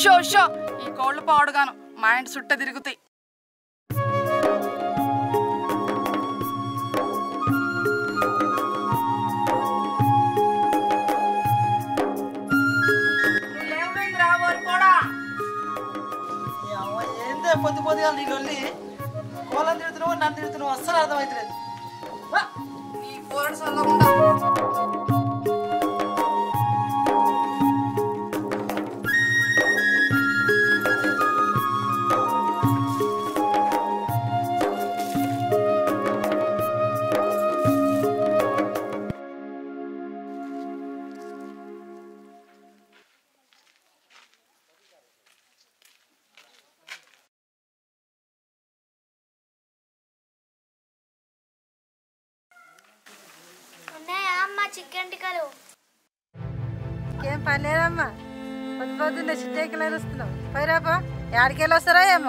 ఉషో ఉషో ఈ కోళ్ళు పాడుగాను మా ఇంటి చుట్ట తిరుగుతాయి నువ్వు లేవలేదురా, ఓరి పోడా. ఏందే పొద్దు పొద్దుగా నీ లొల్లి కోలం తిడుతున్నావు నన్ను తిడుతున్నావు అస్సలు అర్థమవుతలేదు నీ పోరడు చల్లకుండా ఉన్నాయా అమ్మ చికెన్ టిక్కలు ఏం పని లేదమ్మా పొద్దు పొద్దున్నే చిట్టేకి వస్తున్నావు పోయిరాపా ఎక్కడికెళ్ళి వస్తారా ఏమో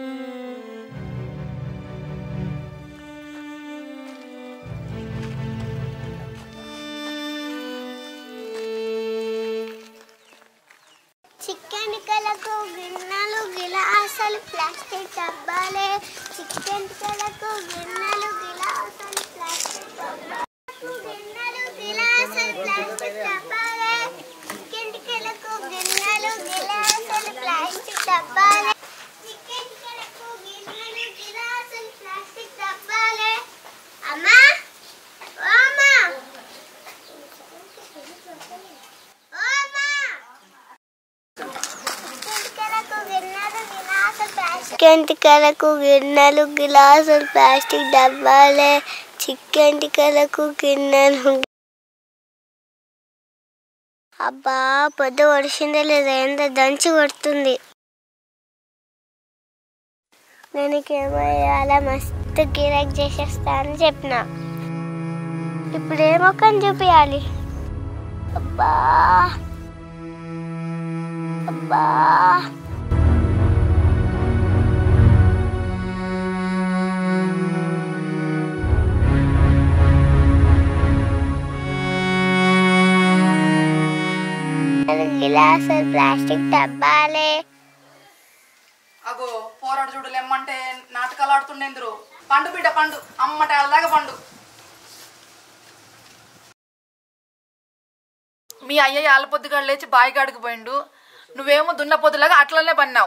చికెన్ టిక్కలకు గిన్నెలు గిలాసాలు ప్లాస్టిక్ డబ్బాలే చికెన్ టిక్కలకు గిన్నెలు గిలాసాలు ప్లాస్టిక్ డబ్బాలు గిన్నెలు గిలాసాలు ప్లాస్టిక్ డబ్బాలే చికెన్ టిక్కలకు గిన్నెలు గిలాసాలు ప్లాస్టిక్ డబ్బాలే చికెన్ టిక్కలకు గిన్నెలు గిలాసాలు ప్లాస్టిక్ డబ్బాలే అమ్మా ఓ అమ్మా ఓ అమ్మా చికెన్ టిక్కలకు గిన్నెలు గిలాసులు ప్లాస్టిక్ డబ్బాలే చికెన్ టిక్కలకు గిన్నెలు అబ్బా పొద్దు ఒడిసిందే లేదా ఎంత దంచి కొడుతుంది నేను ఏమయ్యాలా మస్తు గిరాక్ చేసేస్తా అని చెప్పిన ఇప్పుడు ఏ మొక్కని చూపించాలి అబ్బా అబ్బా గిలాసులు ప్లాస్టిక్ డబ్బాలే అగో పోరాడు చూడు లెమ్మంటే నాటకాలు ఆడుతుండేందురు పండు బిడ్డ పండు అమ్మట అలాగా పండు మీ అయ్యయ్య ఆల పొద్దుగా లేచి బాయిగాడికి పోయిండు నువ్వేమో దున్న పొద్దులాగా అట్లనే పన్నావు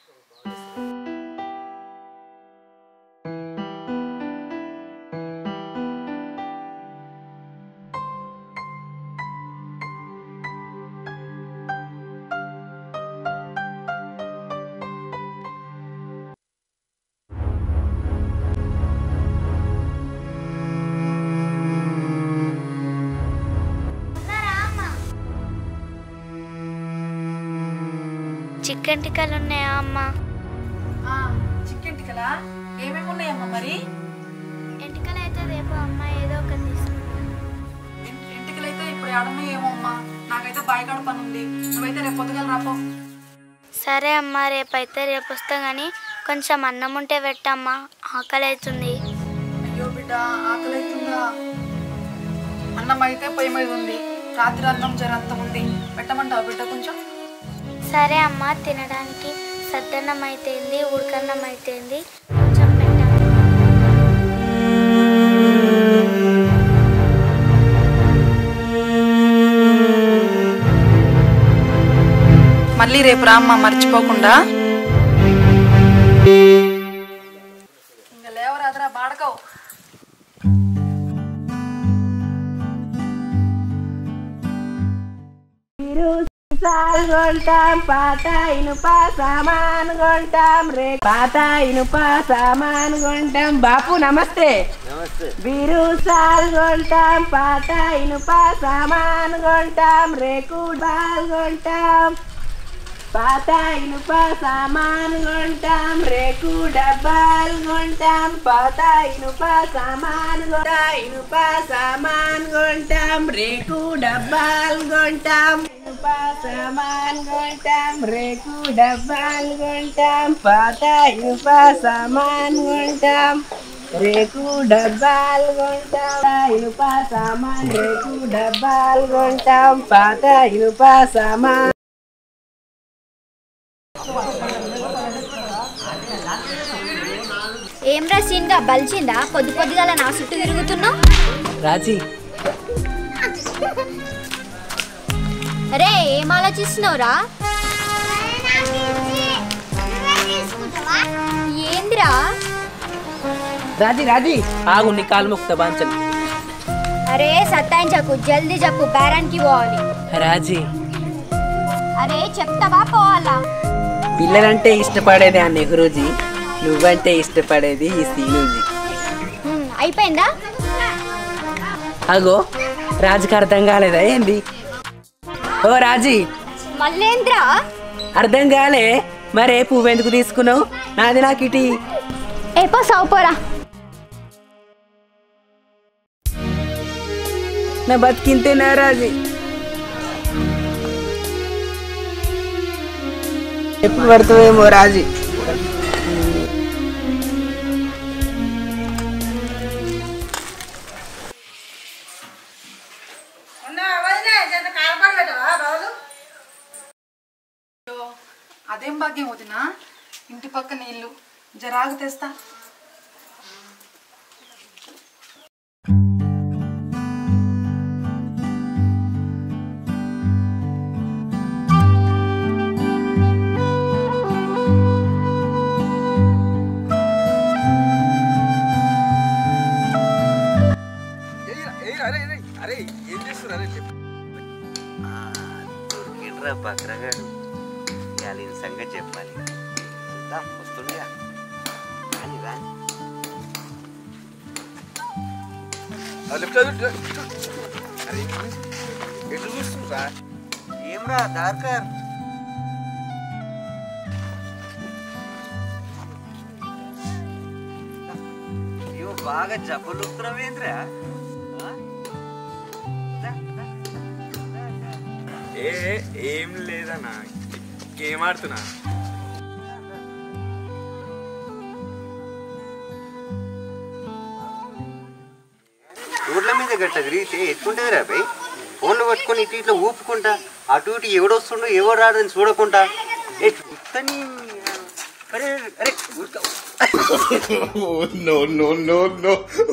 చికెన్ టిక్కలు ఉన్నాయా అమ్మ చికెన్ టికలా ఏమేమి ఉన్నాయమ్మా మరి ఎంటికలు అయితే రేపు అమ్మ ఏదో ఒకటి తీసుకుంటాను ఎం- ఎంటికలైతే ఇప్పుడు ఏడన్నా ఏమో అమ్మా నాకైతే బాయిగాడు పని ఉంది నువ్వైతే రేపు పొద్దుగల రాపో సరే అమ్మ రేపైతే రేపు వస్తా కానీ కొంచెం అన్నం ఉంటే పెట్టమ్మా ఆకలి అవుతుంది అయ్యో బిడ్డ ఆకలి అవుతుందా అన్నం అయితే పొయ్యి మీద ఉంది రాత్రి అన్నం జరంత ఉంది పెట్టమంటావా బిడ్డ కొంచెం సరే అమ్మ తినడానికి సద్దన్నం అయితేంది ఉడకన్నం అయితేంది కొంచెం పెట్టమ్మా మళ్ళీ రేపు రామ్మ మర్చిపోకుండా ఇంకా లేవరాదరా బాడకవు కొంటాం పాత ఇనుప సామాన్ కొంటాం రే పాత ఇనుప సామాన్ కొంటాం బాపు నమస్తే బీరు సాల్ కొంటాం పాత ఇనుప సామాన్ కొంటాం రేకు బాల్ కొంటాం పాత ఇనుప సామాన్ కొంటాం రేకు డబ్బాలు కొంటాం పాత ఇనుప సామాన్ కొంటా ఇనుప సామాన్ కొంటాం రేకు డబ్బాలు కొంటాం ఇనుప సామాన్ కొంటాం రేకు డబ్బాలు కొంటాం పాత ఇనుప సామాన్ కొంటాం రేకు డబ్బాలు కొంటాం ఇనుప సామాన్ రేకు డబ్బాలు కొంటాం పాత ఇనుప సామాన్ ఏం రా సీన్గా బలిచిందా పొద్దు పొద్దుగాల నా చుట్టూ తిరుగుతున్నావు రాజీ అరే ఏం ఆలోచిస్తున్నావురా ఏందిరా రాజీ రాజీ ఆగు నీ కాలు ముక్త బాంచలు అరే సత్తాయించకు జల్దీ చెప్పు బేరానికి పోవాలి రాజీ అరే చెప్తావా పోవాలా పిల్లలంటే ఇష్టపడేది ఆ నెహ్రూజీ నువ్వంటే ఇష్టపడేది ఈ సీనుజీ హ్మ్, అయిపోయిందా అగో రాజుకి అర్థం కాలేదా ఏంది ఓ రాజీ మళ్ళేంద్రా అర్థం కాలే మరే పువ్వు ఎందుకు తీసుకున్నావు నాది నాకు ఇటీ ఏపో సౌపోరా నా బతికింతేనా రాజీ ఎప్పుడు పడుతుందేమో రాజీ అయ్యో, అదేం భాగ్యం వదినా ఇంటి పక్క నీళ్ళు జరాగు తెస్తా అరే ఏం చేస్తున్నారు దొరికిండ్రా బక్రగాడు ఇవాళ ఈయన సంగతి చెప్పాలి చూద్దాం వస్తుండగా రాని రా అరే ఎటు చూస్తుండ్రా ఏమ్రా దార్కర్ అయ్యో బాగా జబ్బలుతున్నావేంద్రా ఏ ఏం లేదన్నా గేమ్ ఆడుతున్నా రోడ్ల మీద గట్ల తిరిగితే ఎట్లుంటుంది రా బై ఫోన్లు పట్టుకొని ఇటు ఇట్లా ఊపుకుంటా అటు ఇటు ఎవడొస్తుండో ఎవడు రాడని చూడకుండా ఏ చూస్తని అరే అరే ఊరుకో. నో నో నో నో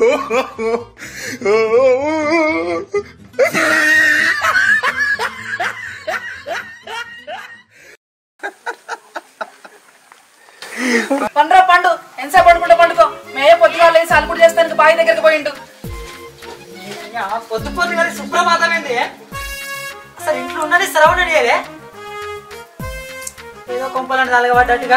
పండురా పండు ఎంతసేపు పండుకుంటే పండుకో మే పొద్దుగా లేసి అలుపుడు చేస్తానికి బావి దగ్గరికి పోయిండు యా, పొద్దు పొద్దు కానీ సుప్రభాతం ఏంది అసలు ఇంట్లో ఉన్నది శ్రవణుడు ఏదే ఏదో కొంపలంటే తలగబడ్డట్టుగా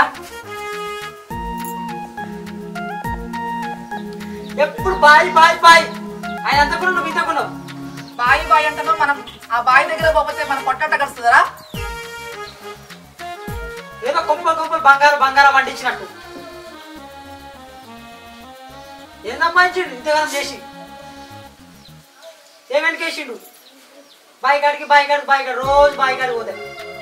ఎప్పుడు బాయ్ బాయ్ బాయ్ ఆయన అంత కూడా నువ్వు ఇంత కొన్నావు బావి బావి అంటాను మనం ఆ బావి దగ్గర పోతే మనం పొట్టట కలుస్తుందరా ఏదో కొంపలు కొంపలు బంగారు బంగారం వండించినట్టు ఏందమ్మా ఇచ్చిండు ఇంతగానం చేసి ఏమేంటి వేసిండు బాయి కాడికి బాయి కాడికి బాయి కాడి రోజు బాయి కాడికి పోతాయి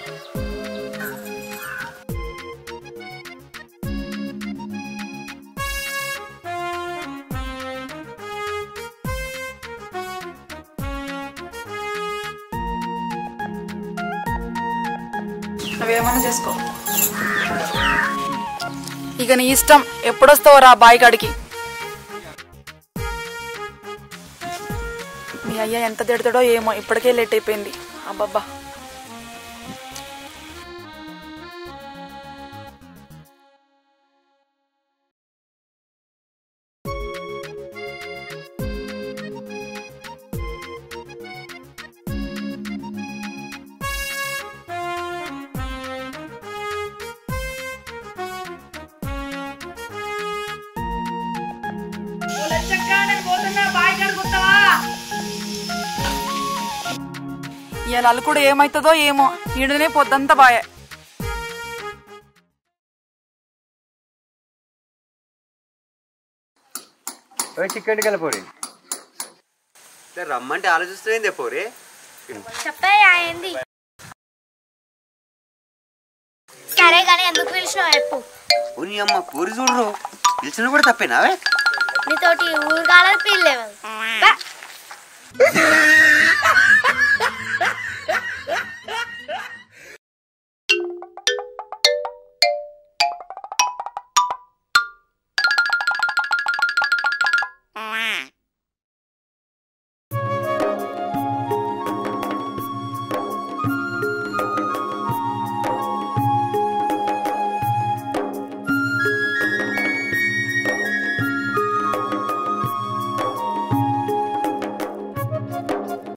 నువ్వేమన్నా చేసుకో ఇక నీ ఇష్టం ఎప్పుడొస్తావు రా బావి కాడికి మీ అయ్య ఎంత తిడతాడో ఏమో ఇప్పటికే లేట్ అయిపోయింది అబ్బబ్బా ఇవాళ అల్లుకుడు ఏమవుతుందో ఏమో ఈడనే పొద్దంతా బాయే ఓ చికెన్ కలపోరి రమ్మంటే ఆలోచిస్తుందే పోరే చెప్పయ్యా ఏంది సరే కానీ ఎందుకు పిలిచినావు చెప్పు నీ అమ్మ పూరి చూడరు పిలిచిన కూడా తప్పేనావే నీతోటి ఊరు కాలేదు పిల్లలేవు